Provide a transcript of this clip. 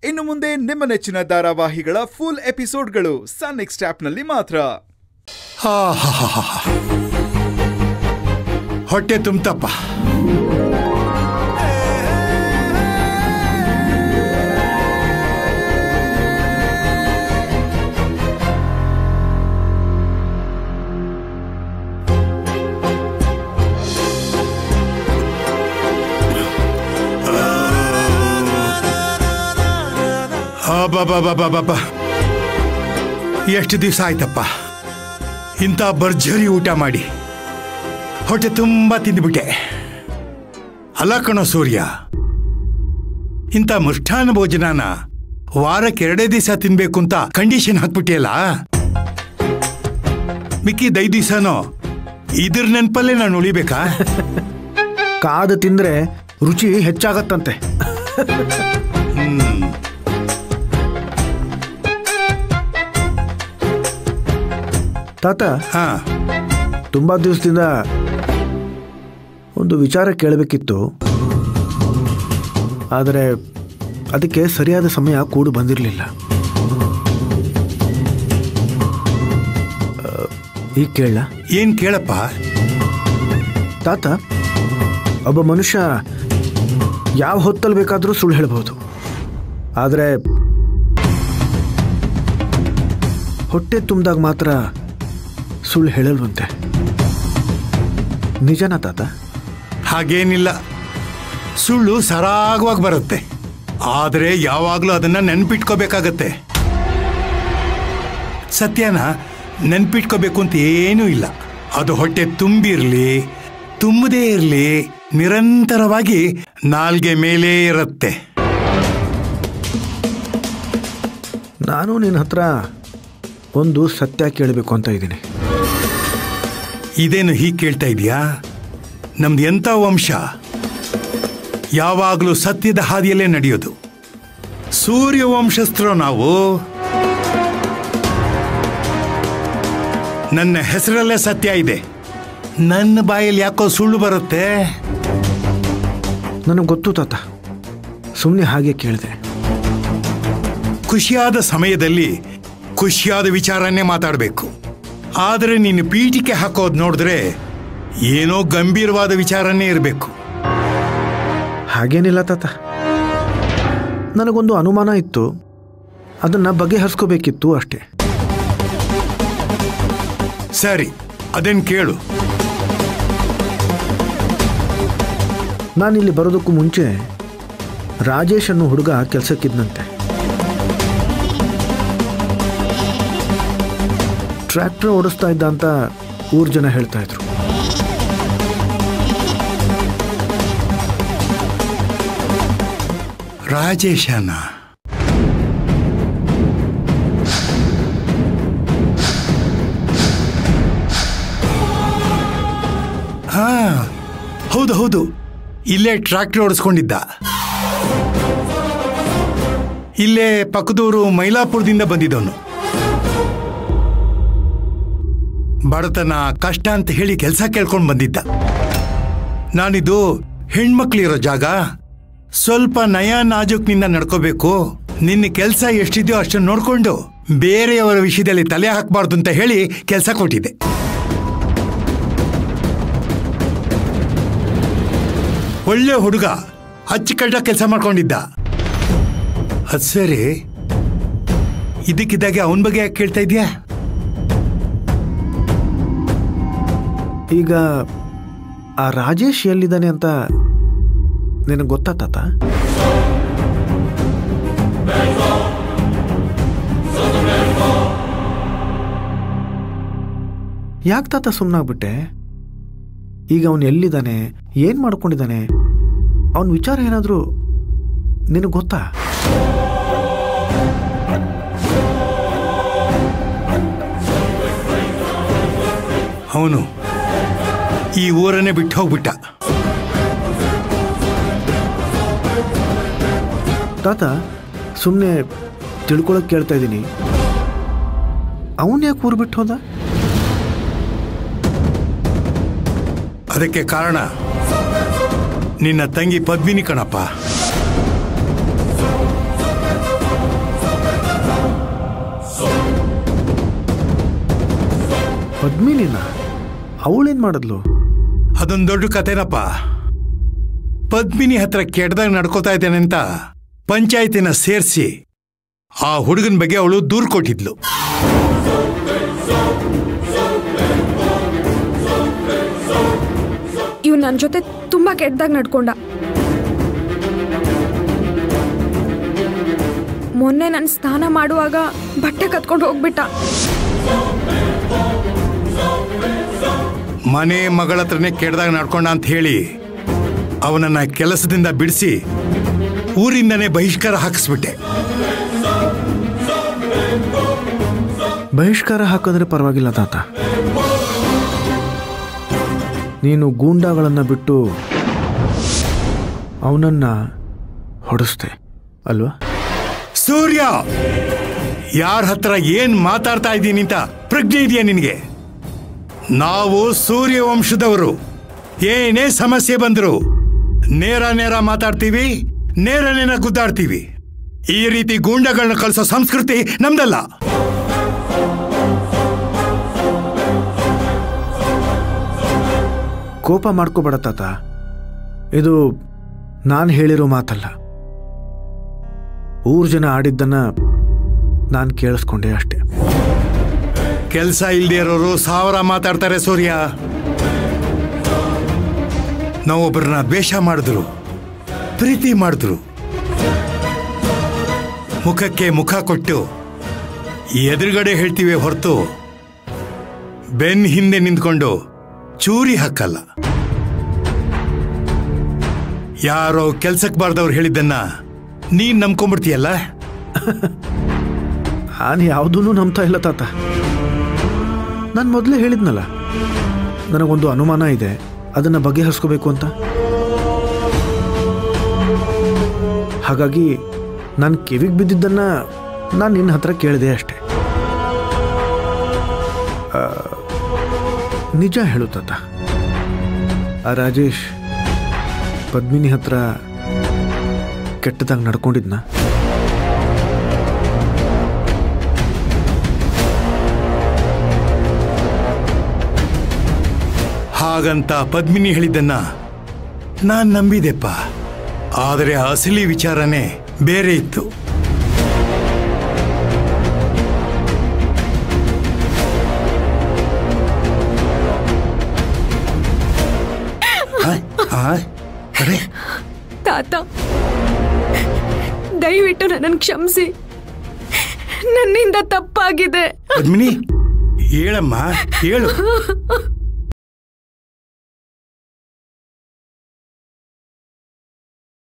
ಇನ್ನು ಮುಂದೆ ನಿಮ್ಮ ನೆಚ್ಚಿನ ಧಾರಾವಾಹಿಗಳ ಫುಲ್ ಎಪಿಸೋಡ್ಗಳು ಸನ್ ನೆಕ್ಸ್ಟ್ ಆಪ್ನಲ್ಲಿ ಮಾತ್ರ ಆಹಾಹಾಹಾ. ಹೊಟ್ಟೆ ತುಂಬ್ತಪ್ಪ ಅಬ್ಬಬ್ಬಬ್ಬಬ್ಬಬ್ಬ. ಎಷ್ಟು ದಿವಸ ಆಯ್ತಪ್ಪ ಇಂಥ ಭರ್ಜರಿ ಊಟ ಮಾಡಿ ಹೊಟ್ಟೆ ತುಂಬ ತಿಂದುಬಿಟ್ಟೆ ಅಲ್ಲ ಕಣೋ ಸೂರ್ಯ ಇಂಥ ಮೃಷ್ಟಾನ್ನ ಭೋಜನಾನ ವಾರಕ್ಕೆ ಎರಡೇ ದಿವಸ ತಿನ್ಬೇಕು ಅಂತ ಕಂಡೀಷನ್ ಹಾಕ್ಬಿಟ್ಟಿಯಲ್ಲ ಮಿಕ್ಕಿದ ಐದು ದಿವಸನೋ ಇದ್ರ ನೆನಪಲ್ಲೇ ನಾನು ಉಳಿಬೇಕಾ ಕಾದು ತಿಂದ್ರೆ ರುಚಿ ಹೆಚ್ಚಾಗತ್ತಂತೆ ತಾತ ಹಾ ತುಂಬಾ ದಿವಸದಿಂದ ಒಂದು ವಿಚಾರ ಕೇಳಬೇಕಿತ್ತು ಆದರೆ ಅದಕ್ಕೆ ಸರಿಯಾದ ಸಮಯ ಕೂಡು ಬಂದಿರಲಿಲ್ಲ ಈಗ ಕೇಳ ಏನ್ ಕೇಳಪ್ಪ ತಾತ ಒಬ್ಬ ಮನುಷ್ಯ ಯಾವ ಹೊತ್ತಲ್ಲಿ ಬೇಕಾದರೂ ಸುಳ್ಳು ಹೇಳ್ಬೋದು ಆದರೆ ಹೊಟ್ಟೆ ತುಂಬಿದಾಗ ಮಾತ್ರ ಸುಳ್ಳು ಹೇಳಲ್ವಂತೆ ನಿಜನಾ ತಾತ ಹಾಗೇನಿಲ್ಲ ಸುಳ್ಳು ಸರಾಗವಾಗಿ ಬರುತ್ತೆ ಆದರೆ ಯಾವಾಗಲೂ ಅದನ್ನ ನೆನ್ಪಿಟ್ಕೋಬೇಕಾಗತ್ತೆ ಸತ್ಯನ ನೆನ್ಪಿಟ್ಕೋಬೇಕು ಅಂತ ಏನೂ ಇಲ್ಲ ಅದು ಹೊಟ್ಟೆ ತುಂಬಿರ್ಲಿ ತುಂಬದೇ ಇರಲಿ ನಿರಂತರವಾಗಿ ನಾಲ್ಗೆ ಮೇಲೇ ಇರುತ್ತೆ ನಾನು ನಿನ್ನ ಹತ್ರ ಒಂದು ಸತ್ಯ ಕೇಳಬೇಕು ಅಂತ ಇದ್ದೀನಿ ಇದೇನು ಹೀಗೆ ಕೇಳ್ತಾ ಇದೀಯಾ ನಮ್ದು ಎಂಥ ವಂಶ ಯಾವಾಗಲೂ ಸತ್ಯದ ಹಾದಿಯಲ್ಲೇ ನಡೆಯೋದು ಸೂರ್ಯ ವಂಶಸ್ಥರು ನಾವು ನನ್ನ ಹೆಸರಲ್ಲೇ ಸತ್ಯ ಇದೆ ನನ್ನ ಬಾಯಲ್ಲಿ ಯಾಕೋ ಸುಳ್ಳು ಬರುತ್ತೆ ನನಗೆ ಗೊತ್ತು ತಾತ ಸುಮ್ಮನೆ ಹಾಗೆ ಕೇಳಿದೆ ಖುಷಿಯಾದ ಸಮಯದಲ್ಲಿ ಖುಷಿಯಾದ ವಿಚಾರನ್ನೇ ಮಾತಾಡಬೇಕು ಆದರೆ ನೀನು ಪೀಠಿಕೆ ಹಾಕೋದು ನೋಡಿದ್ರೆ ಏನೋ ಗಂಭೀರವಾದ ವಿಚಾರನೇ ಇರಬೇಕು ಹಾಗೇನಿಲ್ಲ ತಾತ ನನಗೊಂದು ಅನುಮಾನ ಇತ್ತು ಅದನ್ನು ಬಗೆಹರಿಸ್ಕೋಬೇಕಿತ್ತು ಅಷ್ಟೇ ಸರಿ ಅದೇನು ಕೇಳು ನಾನಿಲ್ಲಿ ಬರೋದಕ್ಕೂ ಮುಂಚೆ ರಾಜೇಶ್ ಅನ್ನೋ ಹುಡುಗ ಕೆಲಸಕ್ಕಿದ್ನಂತೆ ಟ್ರ್ಯಾಕ್ಟರ್ ಓಡಿಸ್ತಾ ಇದ್ದ ಅಂತ ಊರ್ ಜನ ಹೇಳ್ತಾ ಇದ್ರು ರಾಜೇಶನ ಹಾ ಹೌದು ಹೌದು ಇಲ್ಲೇ ಟ್ರ್ಯಾಕ್ಟರ್ ಓಡಿಸ್ಕೊಂಡಿದ್ದ ಇಲ್ಲೇ ಪಕ್ಕದೂರು ಮೈಲಾಪುರದಿಂದ ಬಂದಿದ್ದವನು ಬಡತನ ಕಷ್ಟ ಅಂತ ಹೇಳಿ ಕೆಲಸ ಕೇಳ್ಕೊಂಡು ಬಂದಿದ್ದ ನಾನಿದು ಹೆಣ್ಮಕ್ಳಿರೋ ಜಾಗ ಸ್ವಲ್ಪ ನಯ ನಾಜೂಕ್ನಿಂದ ನಡ್ಕೋಬೇಕು ನಿನ್ನ ಕೆಲಸ ಎಷ್ಟಿದೆಯೋ ಅಷ್ಟನ್ನು ನೋಡ್ಕೊಂಡು ಬೇರೆಯವರ ವಿಷಯದಲ್ಲಿ ತಲೆ ಹಾಕಬಾರ್ದು ಅಂತ ಹೇಳಿ ಕೆಲಸ ಕೊಟ್ಟಿದ್ದೆ ಒಳ್ಳೆ ಹುಡುಗ ಅಚ್ಚುಕಟ್ಟ ಕೆಲಸ ಮಾಡ್ಕೊಂಡಿದ್ದ ಅದು ಸರಿ ಇದಕ್ಕಿದ್ದಾಗೆ ಅವನ ಬಗ್ಗೆ ಯಾಕೆ ಕೇಳ್ತಾ ಇದೀಯಾ ಈಗ ಆ ರಾಜೇಶ್ ಎಲ್ಲಿದ್ದಾನೆ ಅಂತ ನಿನಗೆ ಗೊತ್ತಾ ತಾತ ಯಾಕೆ ತಾತ ಸುಮ್ಮನಾಗ್ಬಿಟ್ಟೆ ಈಗ ಅವನು ಎಲ್ಲಿದ್ದಾನೆ ಏನು ಮಾಡ್ಕೊಂಡಿದ್ದಾನೆ ಅವನ ವಿಚಾರ ಏನಾದರೂ ನಿನಗೆ ಗೊತ್ತಾ ಅವನು ಈ ಊರನ್ನೇ ಬಿಟ್ಟು ಹೋಗ್ಬಿಟ್ಟ ತಾತ ಸುಮ್ಮನೆ ತಿಳ್ಕೊಳಕ್ ಕೇಳ್ತಾ ಇದ್ದೀನಿ ಅವನ್ ಯಾಕೆ ಊರು ಬಿಟ್ಟು ಹೋದ ಅದಕ್ಕೆ ಕಾರಣ ನಿನ್ನ ತಂಗಿ ಪದ್ಮಿನಿ ಕಣಪ್ಪ ಪದ್ಮಿನಿನ ಅವಳೇನ್ ಮಾಡಿದ್ಲು ಅದೊಂದು ದೊಡ್ಡ ಕತೆನಪ್ಪ ಪದ್ಮಿನಿ ಹತ್ರ ಕೆಟ್ಟದಾಗ ನಡ್ಕೋತಾ ಇದ್ದೇನೆ ಅಂತ ಪಂಚಾಯತಿನ ಸೇರಿಸಿ ಆ ಹುಡುಗನ ಬಗ್ಗೆ ಅವಳು ದೂರು ಕೊಟ್ಟಿದ್ಲು ಇವ್ ನನ್ನ ಜೊತೆ ತುಂಬಾ ಕೆಟ್ಟದಾಗ ನಡ್ಕೊಂಡ ಮೊನ್ನೆ ನಾನು ಸ್ನಾನ ಮಾಡುವಾಗ ಬಟ್ಟೆ ಕತ್ಕೊಂಡು ಹೋಗ್ಬಿಟ್ಟ ಮನೆ ಮಗಳ ಹತ್ರನೇ ಕೆಟ್ಟದಾಗ ನಡ್ಕೊಂಡ ಅಂತ ಹೇಳಿ ಅವನನ್ನ ಕೆಲಸದಿಂದ ಬಿಡಿಸಿ ಊರಿಂದನೇ ಬಹಿಷ್ಕಾರ ಹಾಕಿಸ್ಬಿಟ್ಟೆ ಬಹಿಷ್ಕಾರ ಹಾಕಿದ್ರೆ ಪರವಾಗಿಲ್ಲ ತಾತ ನೀನು ಗೂಂಡಾಗಳನ್ನ ಬಿಟ್ಟು ಅವನನ್ನ ಹೊಡೆಸ್ದೆ ಅಲ್ವಾ ಸೂರ್ಯ ಯಾರ ಹತ್ರ ಏನ್ ಮಾತಾಡ್ತಾ ಇದ್ದೀನಿ ಅಂತ ಪ್ರಜ್ಞೆ ಇದೆಯಾ ನಿನಗೆ ನಾವು ಸೂರ್ಯ ವಂಶದವರು ಏನೇ ಸಮಸ್ಯೆ ಬಂದ್ರು ನೇರ ನೇರ ಮಾತಾಡ್ತೀವಿ ನೇರ ನೇರ ಗುದ್ದಾಡ್ತೀವಿ ಈ ರೀತಿ ಗೂಂಡಗಳನ್ನ ಕಳಿಸೋ ಸಂಸ್ಕೃತಿ ನಮ್ದಲ್ಲ ಕೋಪ ಮಾಡ್ಕೋಬೇಡ ತಾತ ಇದು ನಾನು ಹೇಳಿರೋ ಮಾತಲ್ಲ ಊರ್ ಜನ ಆಡಿದ್ದನ್ನ ನಾನು ಕೇಳಿಸ್ಕೊಂಡೆ ಅಷ್ಟೆ ಕೆಲಸ ಇಲ್ದೇ ಇರೋರು ಸಾವಿರ ಮಾತಾಡ್ತಾರೆ ಸೂರ್ಯ ನಾವೊಬ್ಬರನ್ನ ದ್ವೇಷ ಮಾಡಿದ್ರು ಪ್ರೀತಿ ಮಾಡಿದ್ರು ಮುಖಕ್ಕೆ ಮುಖ ಕೊಟ್ಟು ಎದುರುಗಡೆ ಹೇಳ್ತೀವಿ ಹೊರತು ಬೆನ್ ಹಿಂದೆ ನಿಂತ್ಕೊಂಡು ಚೂರಿ ಹಾಕಲ್ಲ ಯಾರೋ ಕೆಲ್ಸಕ್ಕೆ ಬಾರ್ದವ್ರು ಹೇಳಿದ್ದನ್ನ ನೀನ್ ನಂಬ್ಕೊಂಡ್ಬಿಡ್ತೀಯಲ್ಲ ನಾನು ಯಾವುದೂ ನಂಬ್ತಾ ಇಲ್ಲ ತಾತ ನಾನು ಮೊದಲೇ ಹೇಳಿದ್ನಲ್ಲ ನನಗೊಂದು ಅನುಮಾನ ಇದೆ ಅದನ್ನು ಬಗೆಹರಿಸ್ಕೋಬೇಕು ಅಂತ ಹಾಗಾಗಿ ನಾನು ಕಿವಿಗೆ ಬಿದ್ದಿದ್ದನ್ನ ನಾನು ನಿನ್ನ ಹತ್ರ ಕೇಳಿದೆ ಅಷ್ಟೆ ಆ, ನಿಜ ಹೇಳು ತಾತ ಆ ರಾಜೇಶ್ ಪದ್ಮಿನಿ ಹತ್ರ ಕೆಟ್ಟದಾಗಿ ನಡ್ಕೊಂಡಿದ್ನಾ ಹಾಗಂತ ಪದ್ಮಿನಿ ಹೇಳಿದ್ದನ್ನ ನಾನ್ ನಂಬಿದೆಪ್ಪ ಆದರೆ ಅಸಲಿ ವಿಚಾರನೇ ಬೇರೆ ಇತ್ತು ಆ? ಆ? ಅರೆ ತಾತ ದಯವಿಟ್ಟು ನನ್ನನ್ನು ಕ್ಷಮಿಸಿ ನನ್ನಿಂದ ತಪ್ಪಾಗಿದೆ ಪದ್ಮಿನಿ ಹೇಳಮ್ಮ ಹೇಳು